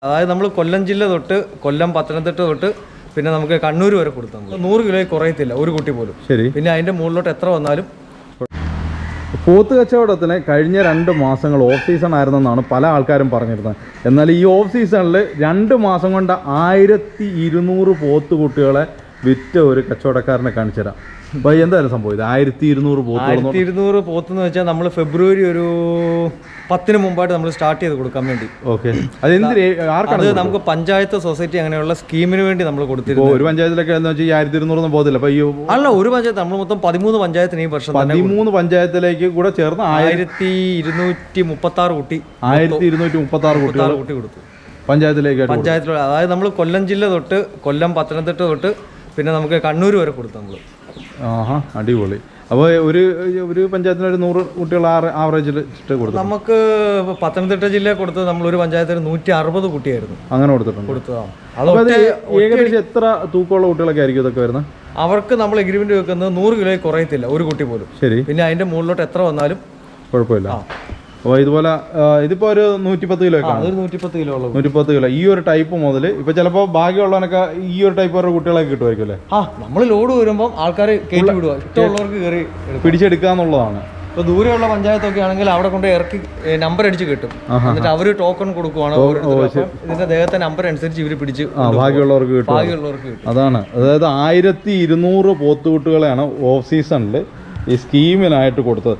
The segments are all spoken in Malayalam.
അതായത് നമ്മൾ കൊല്ലം ജില്ല തൊട്ട് കൊല്ലം പത്തനംതിട്ട തൊട്ട് പിന്നെ നമുക്ക് കണ്ണൂർ വരെ കൊടുത്തു നമ്മൾ നൂറ് കിലോ കുറയത്തില്ല ഒരു കുട്ടി പോലും ശരി പിന്നെ അതിന്റെ മുകളിലോട്ട് എത്ര വന്നാലും പോത്ത് കച്ചവടത്തിന് കഴിഞ്ഞ രണ്ട് മാസങ്ങൾ ഓഫ് സീസൺ ആയിരുന്നെന്നാണ് പല ആൾക്കാരും പറഞ്ഞിരുന്നത് എന്നാൽ ഈ ഓഫ് സീസണിൽ രണ്ട് മാസം കൊണ്ട് ആയിരത്തി ഇരുന്നൂറ് പോത്ത് കുട്ടികളെ വിറ്റ ഒരു കച്ചവടക്കാരനെ കാണിച്ചു തരാം അപ്പോൾ എന്തായാലും സംഭവം ഇത് ആയിരത്തി ഇരുന്നൂറ് പോത്തുകൾ ആയിരത്തി ഇരുന്നൂറ് പോത്തെന്ന് വെച്ചാൽ നമ്മൾ ഫെബ്രുവരി ഒരു പത്തിന് മുമ്പായിട്ട് നമ്മൾ സ്റ്റാർട്ട് ചെയ്ത് കൊടുക്കാൻ വേണ്ടി ഓക്കെ അത് എന്ത് ആർക്കാണ് അത് നമുക്ക് പഞ്ചായത്ത് സൊസൈറ്റി അങ്ങനെയുള്ള സ്കീമിന് വേണ്ടി നമ്മൾ ഇപ്പോൾ കൊടുത്തിരുന്നു ഒരു പഞ്ചായത്തിലൊക്കെ എന്ന് വെച്ചാൽ ഈ ആയിരത്തി ഇരുന്നൂറൊന്നും പോകത്തില്ല അപ്പോൾ ഈ അല്ല ഒരു പഞ്ചായത്ത് നമ്മൾ മൊത്തം പതിമൂന്ന് പഞ്ചായത്തിന് ഈ വർഷം തന്നെ പതിമൂന്ന് പഞ്ചായത്തിലേക്ക് കൂടെ ചേർന്ന് ആയിരത്തി ആയിരത്തി ഇരുന്നൂറ്റി മുപ്പത്തി ആറ് കുട്ടി ആയിരത്തി ഇരുന്നൂറ്റി മുപ്പത്തി ആറ് കുട്ടികൾ ആറ് കുട്ടി കൊടുത്തു പഞ്ചായത്തിലേക്കായിട്ട് കൊടുത്തു. പഞ്ചായത്തിലുള്ള അതായത് നമ്മൾ കൊല്ലം ജില്ല തൊട്ട് കൊല്ലം പത്തനംതിട്ട തൊട്ട് പിന്നെ നമുക്ക് കണ്ണൂർ വരെ കൊടുത്തു നമ്മൾ ആഹാ അടിപൊളി അപ്പോൾ ഒരു ഒരു പഞ്ചായത്തിന് ഒരു നൂറ് കുട്ടികൾ ആവറേജിൽ ഇട്ട് കൊടുത്തു നമുക്ക് ഇപ്പൊ പത്തനംതിട്ട ജില്ലയിൽ കൊടുത്തത് നമ്മൾ ഒരു പഞ്ചായത്തിന് നൂറ്റി അറുപത് കുട്ടിയായിരുന്നു അങ്ങനെ കൊടുത്തിട്ടുണ്ട് കൊടുത്തതാണ് അപ്പോൾ അത് അത് ഏകദേശം എത്ര തൂക്കമുള്ള കുട്ടികളൊക്കെ ആയിരിക്കും ഇതൊക്കെ വരുന്നത് അവർക്ക് നമ്മൾ എഗ്രിമെന്റ് വെക്കുന്നത് നൂറ് കിലോ കുറയത്തില്ല ഒരു കുട്ടി പോലും ശരി പിന്നെ അതിന്റെ മുകളിലോട്ട് എത്ര വന്നാലും കുഴപ്പമില്ല അപ്പോൾ ഇതുപോലെ ആ, ഇതിപ്പോ ഒരു നൂറ്റിപ്പത്ത് കിലോ ഒക്കെ ആണ് അതൊരു നൂറ്റിപ്പത്ത് കിലോ ഉള്ളത് നൂറ്റിപ്പത്ത് കിലോ ഈ ഒരു ടൈപ്പ് മുതൽ ഇപ്പൊ ചിലപ്പോൾ ഭാഗ്യമുള്ളവനൊക്കെ ഈ ഒരു ടൈപ്പ് വരെ കുട്ടികളൊക്കെ കിട്ടുമായിരിക്കും അല്ലേ ആ നമ്മൾ ലോഡ് വരുമ്പോൾ ആൾക്കാർ കയറ്റി വിടുക ഇഷ്ടമുള്ളവർക്ക് കയറി എടുക്കും പിടിച്ചെടുക്കുക എന്നുള്ളതാണ് ഇപ്പൊ ദൂരെയുള്ള പഞ്ചായത്തൊക്കെ ആണെങ്കിൽ അവിടെ കൊണ്ട് ഇറക്കി നമ്പർ അടിച്ച് കിട്ടും എന്നിട്ട് അവര് ടോക്കൺ കൊടുക്കുവാണ് ഓരോരുത്തർക്കും. അപ്പം ഇതിന്റെ ദേഹത്തെ നമ്പർ അനുസരിച്ച് ഇവര് പിടിച്ച് ആ ഭാഗ്യമുള്ളവർക്ക് കിട്ടും ഭാഗ്യമുള്ളവർക്ക് കിട്ടും അതാണ് അതായത് ആയിരത്തി ഇരുന്നൂറ് പോത്തുകുട്ടികളെയാണ് ഓഫ് സീസണിൽ ഈ സ്കീമിനായിട്ട് കൊടുത്തത്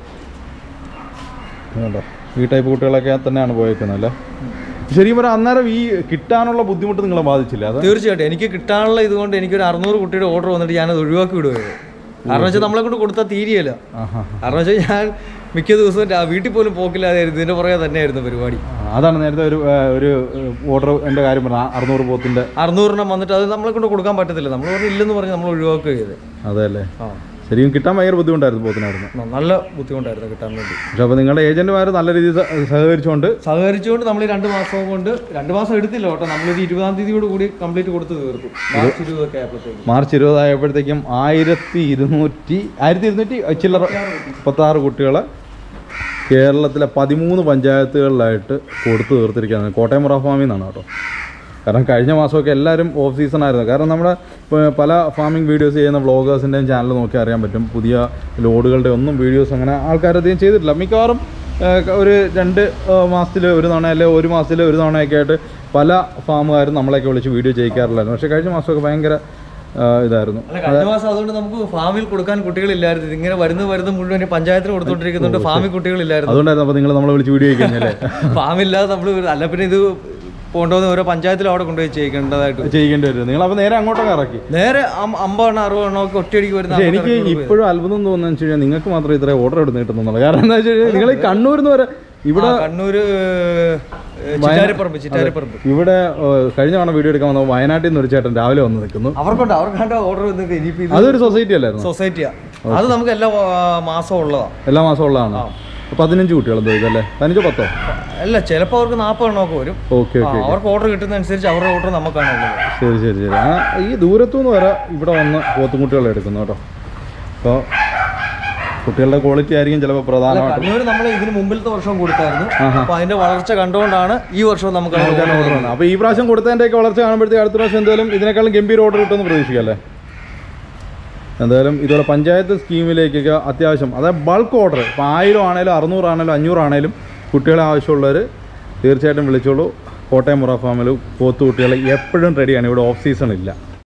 കണ്ടോ ഈ ടൈപ്പ് കുട്ടികളൊക്കെ തന്നെയാണ് പോയേക്കുന്നത് അല്ലേ ശരിക്കും പറഞ്ഞാൽ അന്നേരം ഈ കിട്ടാനുള്ള ബുദ്ധിമുട്ട് നിങ്ങളെ ബാധിച്ചില്ല അത് തീർച്ചയായിട്ടും എനിക്ക് കിട്ടാനുള്ള ഇതുകൊണ്ട് എനിക്കൊരു അറുന്നൂറ് കുട്ടിയുടെ ഓർഡർ വന്നിട്ട് ഞാനത് ഒഴിവാക്കി വിടുമായിരുന്നു കാരണം വെച്ചാൽ നമ്മളെ കൊണ്ട് കൊടുത്താൽ തീരെയല്ല ആഹാ കാരണം വെച്ചാൽ ഞാൻ മിക്ക ദിവസവും രാ- വീട്ടിൽ പോലും പോക്കില്ലാതായിരുന്നു ഇതിന്റെ പുറകെ തന്നെയായിരുന്നു പരിപാടി ആ, അതാണ് നേരത്തെ ഒരു ആ, ഒരു ഓർഡർ എൻ്റെ കാര്യം പറഞ്ഞ അറുന്നൂറ് പോത്തിൻ്റെ അറുന്നൂറെണ്ണം വന്നിട്ട് അത് നമ്മളെ കൊണ്ട് കൊടുക്കാൻ പറ്റത്തില്ല നമ്മൾ പറഞ്ഞു ഇല്ലെന്ന് പറഞ്ഞ് നമ്മൾ ഒഴിവാക്കുക ചെയ്ത് അതെ അല്ലേ ആ ശരിക്കും കിട്ടാൻ ഭയങ്കര ബുദ്ധിമുട്ടായിരുന്നു പോത്തിനായിരുന്നു ന- നല്ല ബുദ്ധിമുട്ടായിരുന്നു കിട്ടാൻ വേണ്ടി പക്ഷെ അപ്പോൾ നിങ്ങളുടെ ഏജന്റുമാർ നല്ല രീതിയിൽ സഹ- സഹകരിച്ചുകൊണ്ട് സഹകരിച്ചുകൊണ്ട് നമ്മൾ ഈ രണ്ട് മാസം കൊണ്ട് രണ്ട് മാസം എടുത്തില്ല കേട്ടോ നമ്മളൊരു ഇരുപതാം തീയതിയോട് കൂടി കംപ്ലീറ്റ് കൊടുത്ത് തീർക്കും മാർച്ച് ഇരുപതൊക്കെ ആയപ്പോഴത്തേക്കും മാർച്ച് ഇരുപതായപ്പോഴത്തേക്കും ആയിരത്തി ഇരുന്നൂറ്റി ആയിരത്തി ഇരുന്നൂറ്റി ചില്ലറ മുപ്പത്താറ് കുട്ടികളെ കേരളത്തിലെ പതിമൂന്ന് പഞ്ചായത്തുകളിലായിട്ട് കൊടുത്തു തീർത്തിരിക്കുകയാണ് കോട്ടയം മുറ ഫാമിൽ നിന്നാണ് കേട്ടോ കാരണം കഴിഞ്ഞ മാസമൊക്കെ എല്ലാവരും ഓഫ് സീസൺ ആയിരുന്നു കാരണം നമ്മുടെ പ- പല ഫാമിംഗ് വീഡിയോസ് ചെയ്യുന്ന വ്ളോഗേഴ്സിൻ്റെയും ചാനൽ നോക്കി അറിയാൻ പറ്റും പുതിയ ലോഡുകളുടെ ഒന്നും വീഡിയോസ് അങ്ങനെ ആൾക്കാരധികം ചെയ്തിട്ടില്ല മിക്കവാറും ഏഹ്, ഒരു രണ്ട് മാസത്തിൽ ഒരു തവണ അല്ലെങ്കിൽ ഒരു മാസത്തിൽ ഒരു തവണയൊക്കെ ആയിട്ട് പല ഫാമുകാരും നമ്മളെയൊക്കെ വിളിച്ച് വീഡിയോ ചെയ്യിക്കാറില്ലായിരുന്നു പക്ഷേ കഴിഞ്ഞ മാസമൊക്കെ ഭയങ്കര ഏഹ്, ഇതായിരുന്നു അല്ല കഴിഞ്ഞ മാസം അതുകൊണ്ട് നമുക്ക് ഫാമിൽ കൊടുക്കാൻ കുട്ടികളില്ലായിരുന്നു ഇതിങ്ങനെ വരുന്ന വരുന്ന മുഴുവൻ ഈ പഞ്ചായത്തിന് കൊടുത്തോണ്ടിരിക്കുന്നുണ്ട് ഫാമിൽ കുട്ടികളില്ലായിരുന്നു അതുകൊണ്ടായിരുന്നു അപ്പോൾ നിങ്ങൾ നമ്മളെ വിളിച്ച് വീഡിയോ ചെയ്യിക്കുന്നല്ലേ ഫാമില്ലാതെ നമ്മൾ അല്ല പിന്നെ ഇത് കൊണ്ടുവന്ന് ഓരോ പഞ്ചായത്തിലും അവിടെ കൊണ്ടുപോയി ചെയ്യിക്കേണ്ടതായിട്ട് ചെയ്യേണ്ടി വരും നിങ്ങൾ അപ്പോൾ നേരെ അങ്ങോട്ടൊക്കെ ഇറക്കി നേരെ അം- അമ്പതെണ്ണം അറുപതെണ്ണം ഒക്കെ ഒറ്റയടിക്ക് വരുന്ന പക്ഷേ എനിക്ക് ഇപ്പോഴും അത്ഭുതം തോന്നുന്നത് വെച്ച് കഴിഞ്ഞാൽ നിങ്ങൾക്ക് മാത്രമേ ഇത്രയും ഓർഡർ എടുത്ത് കിട്ടുന്നുള്ളൂ കാരണം എന്താ വെച്ച് കഴിഞ്ഞാൽ നിങ്ങൾ ഈ കണ്ണൂരിൽ നിന്ന് വരെ ഇവിടെ ആ, കണ്ണൂര് ഏഹ്, ചിറ്റാരിപ്പറമ്പ് ചിറ്റാരിപ്പറമ്പ് ഇവിടെ ഏഹ്, കഴിഞ്ഞ തവണ വീഡിയോ എടുക്കാൻ വന്നപ്പോൾ വയനാട്ടിൽ നിന്ന് ഒരു ചേട്ടൻ രാവിലെ വന്ന് നിൽക്കുന്നു അവർക്കുണ്ട് അവർക്കാണ്ട് ഓർഡർ വന്നിട്ട് ഇനിയിപ്പോ ഇത് അതൊരു സൊസൈറ്റി അല്ലായിരുന്നു സൊസൈറ്റിയാ അത് നമുക്ക് എല്ലാ ആ, മാസവും ഉള്ളതാ എല്ലാ മാസവും ഉള്ളതാണ് പതിനഞ്ച് കുട്ടികളെന്തോ ഇതല്ലേ പതിനഞ്ചോ പത്തോ അല്ല ചിലപ്പോൾ അവർക്ക് നാൽപ്പതെണ്ണമൊക്കെ വരും ഓക്കെ ആ, ഓക്കെ അവർക്ക് ഓർഡർ കിട്ടുന്നതനുസരിച്ച് അവരുടെ ഓർഡർ നമുക്കാണ് ഉള്ളത് ശരി ശരി ശരി ആ ഈ ദൂരത്തുനിന്ന് വരെ ഇവിടെ വന്ന് പോത്തുകുട്ടികളെ എടുക്കുന്നു കേട്ടോ അപ്പോൾ കുട്ടികളുടെ ക്വാളിറ്റി ആയിരിക്കും ചിലപ്പോൾ പ്രധാനമായിട്ടും കണ്ണൂർ നമ്മൾ ഇതിന് മുമ്പിലത്തെ വർഷം കൊടുത്തായിരുന്നു അപ്പൊ അതിന്റെ വളർച്ച കണ്ടുകൊണ്ടാണ് ഈ വർഷം നമുക്ക് അത് order ഓർഡർ ആണ് അപ്പോൾ ഈ പ്രാവശ്യം കൊടുത്തതിൻ്റെയൊക്കെ വളർച്ച കാണുമ്പോഴത്തേക്ക് അടുത്ത പ്രാവശ്യം എന്തായാലും ഇതിനേക്കാളും ഗംഭീര ഓർഡർ കിട്ടുമെന്ന് പ്രതീക്ഷിക്കാം എന്തായാലും ഇതുപോലെ പഞ്ചായത്ത് സ്കീമിലേക്കൊക്കെ അത്യാവശ്യം അതായത് ബൾക്ക് ഓർഡർ ഇപ്പോൾ ആയിരം ആണേലും അറുന്നൂറാണേലും അഞ്ഞൂറാണേലും കുട്ടികളെ ആവശ്യമുള്ളവർ തീർച്ചയായിട്ടും വിളിച്ചോളൂ കോട്ടയം മുറ ഫാമിൽ പോത്ത് കുട്ടികൾ എപ്പോഴും റെഡിയാണ് ഇവിടെ ഓഫ് സീസൺ ഇല്ല